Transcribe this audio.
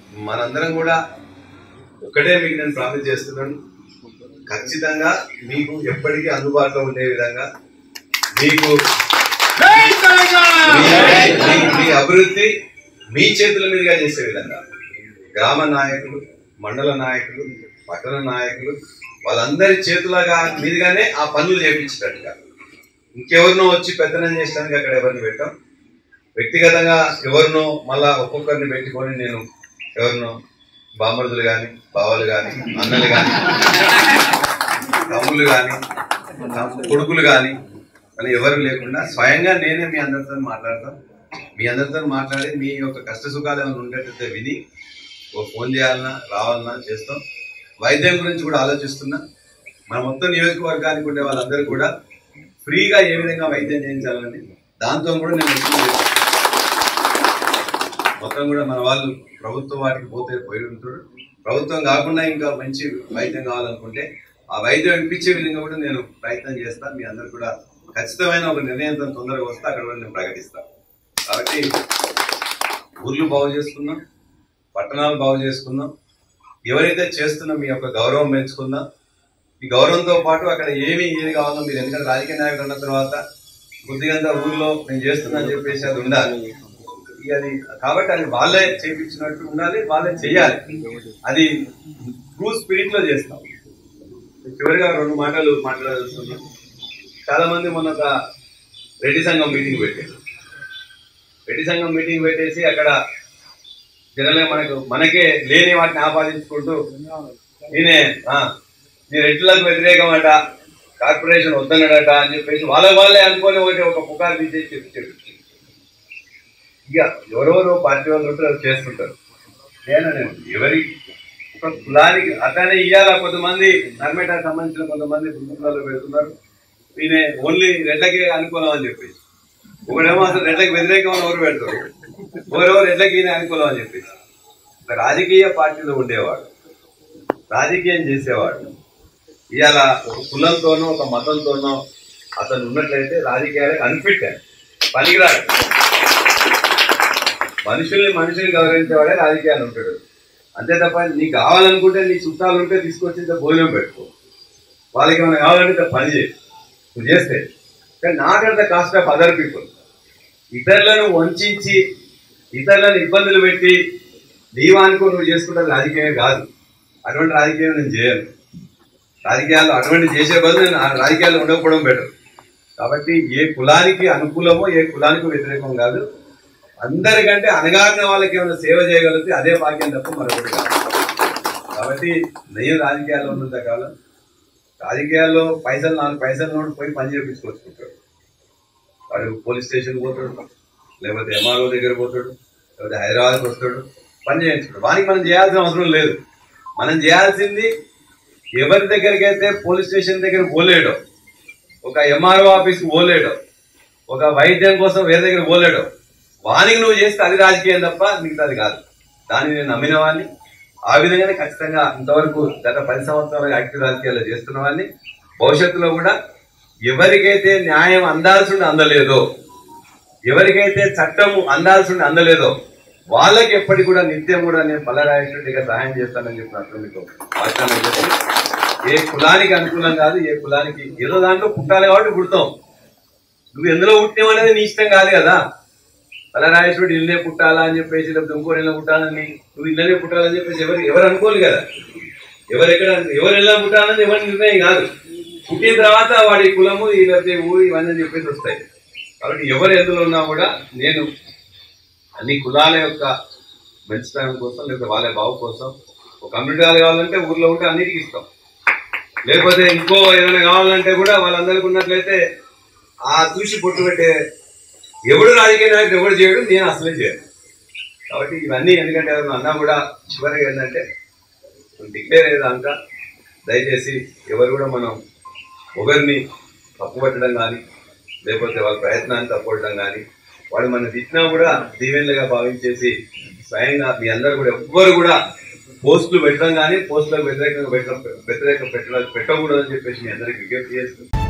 మనందరం కూడా ఒకటే మీకు నేను ప్రామిస్ చేస్తున్నాను ఖచ్చితంగా మీకు ఎప్పటికీ అందుబాటులో ఉండే విధంగా మీకు మీ- మీ- మీ అభివృద్ధి మీ చేతుల మీదుగా చేసే విధంగా గ్రామ నాయకులు మండల నాయకులు పట్టణ నాయకులు వాళ్ళందరి చేతులగా మీదుగానే ఆ పనులు చేపించేటట్టుగా ఇంకెవరినో వచ్చి పెద్దనం చేసడానికి అక్కడ ఎవరిని పెట్టాం వ్యక్తిగతంగా ఎవరినో మళ్ళా ఒక్కొక్కరిని పెట్టుకొని నేను ఎవరినో బామరుదులు కానీ బావలు కానీ అన్నలు కానీ తమ్ముళ్ళు కానీ కొడుకులు కానీ అలా ఎవరు లేకుండా స్వయంగా నేనే మీ అందరితో మాట్లాడతాం మీ అందరితో మాట్లాడి మీ యొక్క కష్ట సుఖాలు ఏమైనా ఉండేటైతే విని ఓ ఫోన్ చేయాలన్నా రావాలన్నా చేస్తాం వైద్యం గురించి కూడా ఆలోచిస్తున్నా మన మొత్తం నియోజకవర్గానికి ఉండే వాళ్ళందరూ కూడా ఫ్రీగా ఏ విధంగా వైద్యం చేయించాలని దాంతో కూడా నేను వసూలు చేస్తాను. మొత్తం కూడా మన వాళ్ళు ప్రభుత్వం వాటికి పోతే పోయి ఉంటారు ప్రభుత్వం కాకుండా ఇంకా మంచి వైద్యం కావాలనుకుంటే ఆ వైద్యం ఇప్పించే విధంగా కూడా నేను ప్రయత్నం చేస్తాను మీ అందరు కూడా ఖచ్చితమైన ఒక నిర్ణయంతో తొందరగా వస్తే అక్కడ కూడా నేను ప్రకటిస్తాను కాబట్టి ఊర్లు బాగు చేసుకుందాం పట్టణాలు బాగు చేసుకుందాం ఎవరైతే చేస్తున్నా మీ యొక్క గౌరవం పెంచుకుందాం ఈ గౌరవంతో పాటు అక్కడ ఏమి ఏది కావాలో మీరు ఎందుకంటే రాజకీయ నాయకులు ఉన్న తర్వాత కొద్దిగంత ఊర్లో నేను చేస్తున్నా అని చెప్పేసి అది ఉండాలి ఇక అది కాబట్టి అది వాళ్ళే చేపించినట్టు ఉండాలి వాళ్ళే చేయాలి అది ట్రూ స్పిరిట్ లో చేస్తాం చివరిగా రెండు మాటలు మాట్లాడాల్సింది చాలా మంది మొన్న ఒక రెడ్డి సంఘం మీటింగ్ పెట్టారు రెడ్డి సంఘం మీటింగ్ పెట్టేసి అక్కడ జనరల్గా మనకు మనకే లేని వాటిని ఆపాదించుకుంటూ నేనే ఆ, నీ రెడ్లకు వ్యతిరేకం అట కార్పొరేషన్ వద్దన్నాడట అని చెప్పేసి వాళ్ళ వాళ్ళే అనుకొని ఒకటి ఒక పుకారు తీసేసి చెప్పి చెప్పి ఇక ఎవరెవరో పార్టీ వాళ్ళు ఉంటారు అది చేస్తుంటారు నేను ఎవరి ఒక కులానికి అట్లానే ఇవాళ కొంతమంది నర్మేటాకు సంబంధించిన కొంతమంది బృందాలు పెడుతున్నారు ఈయన ఓన్లీ రెడ్లకే అనుకూలం అని చెప్పేసి ఒకడేమో అసలు రెడ్లకి వ్యతిరేకం అని ఎవరు పెడతారు ఎవరెవరు రెడ్లకి ఈయన అనుకూలం అని చెప్పేసి ఒక రాజకీయ పార్టీలో ఉండేవాడు రాజకీయం చేసేవాడు ఇవాళ ఒక కులంతోనో ఒక మతంతోనో అతను ఉన్నట్లయితే రాజకీయాలకు అన్ఫిట్ ఆయన. పనికిరాడు మనుషుల్ని మనుషుల్ని గౌరవించేవాడే రాజకీయాలు ఉంటాడు అంతే తప్ప నీకు కావాలనుకుంటే నీ చుట్టాలు ఉంటే తీసుకొచ్చి ఇంత భోజనం పెట్టుకో వాళ్ళకి ఏమైనా కావాలంటే ఇంత పని చేయి నువ్వు చేస్తే కానీ not at the cost of other people ఇతరులను వంచి ఇతరులను ఇబ్బందులు పెట్టి నీవానుకో నువ్వు చేసుకుంటే రాజకీయమే కాదు అటువంటి రాజకీయం నేను చేయను రాజకీయాల్లో అటువంటి చేసే బదులు నేను ఆ రాజకీయాల్లో ఉండకపోవడం బెటర్ కాబట్టి ఏ కులానికి అనుకూలమో ఏ కులానికి వ్యతిరేకం కాదు అందరికంటే అనగారిన వాళ్ళకి ఏమైనా సేవ చేయగలిగితే అదే భాగ్యం తప్ప మరొకటి కాదు కాబట్టి నేను రాజకీయాల్లో ఉన్నంత కాలం రాజకీయాల్లో పైసలు నాలుగు పైసలు నోటి పోయి పని చేయించుకొచ్చుకుంటాడు వాడు పోలీస్ స్టేషన్ పోతాడు లేకపోతే ఎంఆర్ఓ దగ్గర పోతాడు లేకపోతే హైదరాబాద్కి వస్తాడు పని చేయించుకుంటాడు వానికి మనం చేయాల్సిన అవసరం లేదు మనం చేయాల్సింది ఎవరి దగ్గరికి అయితే పోలీస్ స్టేషన్ దగ్గర పోలేడో ఒక ఎంఆర్ఓ ఆఫీస్కి పోలేడో ఒక వైద్యం కోసం వేరే దగ్గర పోలేడో వానికి నువ్వు చేస్తే అది రాజకీయం తప్ప మిగతాది కాదు దాన్ని నేను నమ్మిన వాడిని ఆ విధంగానే ఖచ్చితంగా ఇంతవరకు గత పది సంవత్సరాలుగా యాక్టివ్ రాజకీయాలు చేస్తున్న వాడిని భవిష్యత్తులో కూడా ఎవరికైతే న్యాయం అందాల్సి అందలేదో ఎవరికైతే చట్టము అందాల్సి అందలేదో వాళ్ళకి ఎప్పటికి కూడా నిత్యం కూడా నేను పల్లరాయేటట్టుగా సహాయం చేస్తానని చెప్పినట్లు మీకు వాగ్దానం చేసి ఏ కులానికి అనుకూలం కాదు ఏ కులానికి ఏదో దాంట్లో పుట్టాలి కాబట్టి పుడతాం నువ్వు ఎందులో పుట్టినావు అనేది నీ ఇష్టం కాదు కదా పల్లరాయేశ్వరుడు ఇల్లే పుట్టాలా అని చెప్పేసి లేకపోతే ఇంకో ఇళ్ళ పుట్టాలని నువ్వు ఇళ్ళనే పుట్టాలని చెప్పేసి ఎవరు ఎవరు అనుకోరు కదా ఎవరు ఎక్కడ ఎవరు ఎలా పుట్టాలని ఎవరి నిర్ణయం కాదు పుట్టిన తర్వాత వాడి కులము ఈ లేకపోతే ఊరు ఇవన్నీ చెప్పేసి వస్తాయి కాబట్టి ఎవరు ఎందులో ఉన్నా కూడా నేను అన్ని కులాల యొక్క మంచితనం కోసం లేకపోతే వాళ్ళ బావు కోసం ఒక కమ్యూనిటీ హాల్ కావాలంటే ఊర్లో ఉంటే అన్నిటికీ ఇస్తాం లేకపోతే ఇంకో ఏదైనా కావాలంటే కూడా వాళ్ళందరికీ ఉన్నట్లయితే ఆ చూసి పొట్టు పెట్టే ఎవడు రాజకీయ నాయకుడు ఎవడు చేయడు నేను అసలే చేయను కాబట్టి ఇవన్నీ ఎందుకంటే ఎవరైనా అన్నా కూడా చివరిగా ఏంటంటే డిక్లేర్ అయ్యేదాకా దయచేసి ఎవరు కూడా మనం ఒకరిని తప్పుపట్టడం కానీ లేకపోతే వాళ్ళ ప్రయత్నాన్ని తప్పుపట్టడం కానీ వాడు మన తిట్టినా కూడా దీవెనలుగా భావించేసి స్వయంగా మీ అందరూ కూడా ఎవ్వరు కూడా పోస్టులు పెట్టడం కానీ పోస్టులకు వ్యతిరేకంగా పెట్టడం వ్యతిరేక పెట్టడం పెట్టకూడదని చెప్పేసి మీ అందరికి విజ్ఞప్తి చేస్తుంది